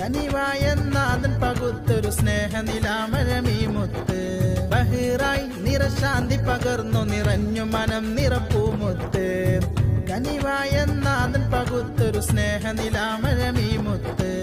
കനിവായ നാഥൻ പകുത്തൊരു സ്നേഹനിലാമരമീ മുത്ത് ബഹിറായി നിറശാന്തി പകർന്നു നിറഞ്ഞു മനം നിറപ്പൂമുത്ത് കനിവായ നാഥൻ പകുത്തൊരു സ്നേഹനിലാമരമീ മുത്ത്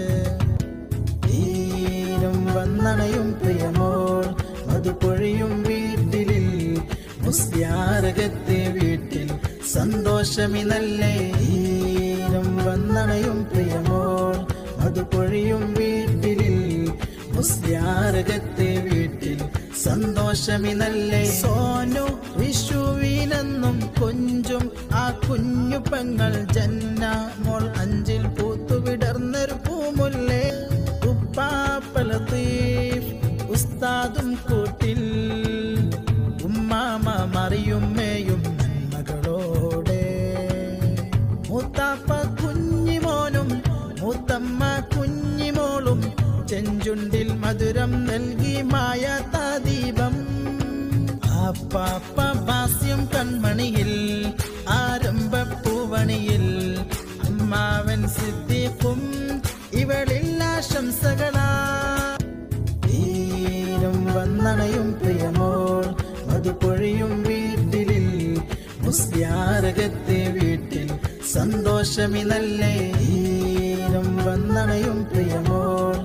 തീരും വന്നണയും പ്രിയമോൾ മധുപൊഴിയും വീട്ടിലിൽ മുസ്യാരകത്തെ വീട്ടിൽ സന്തോഷമിനല്ലേ തീരും വന്നണയും പ്രിയമോൾ മധുപൊഴിയും വീട്ടിലിൽ മുസ്യാരകത്തെ വീട്ടിൽ സന്തോഷമിനല്ലേ സോനു വിഷുവിനെന്നും കൊഞ്ചും ആ കുഞ്ഞു പെങ്ങൾ ജന്ന മോൾ അഞ്ചിൽ പൂത്തുവിടർന്നൊരു പൂമുല്ലേ ഉപ്പാപ്പലത്തീഫ് ഉസ്താദും കൂട്ടിൽ ഉമ്മാമ മറിയുമ്മയും നന്മകളോടെ മൂത്താപ്പ കുഞ്ഞിമോനും മൂത്തമ്മ കുഞ്ഞിമോളും ചെഞ്ചുണ്ടിൽ മധുരം നൽകി മായാത്ത ദീപം ആപ്പാപ്പ ഭാസ്യം കൺമണിയിൽ ആരംഭപ്പൂവണിയിൽ അമ്മാവൻ സിദ്ദീഖും ഇവളിൽ ആശംസകളാ തീരും വന്നണയും പ്രിയമോൾ മധുപൊഴിയും വീട്ടിലിൽ മുസ്യാരകത്തെ വീട്ടിൽ സന്തോഷമിനല്ലേ തീരും വന്നണയും പ്രിയമോൾ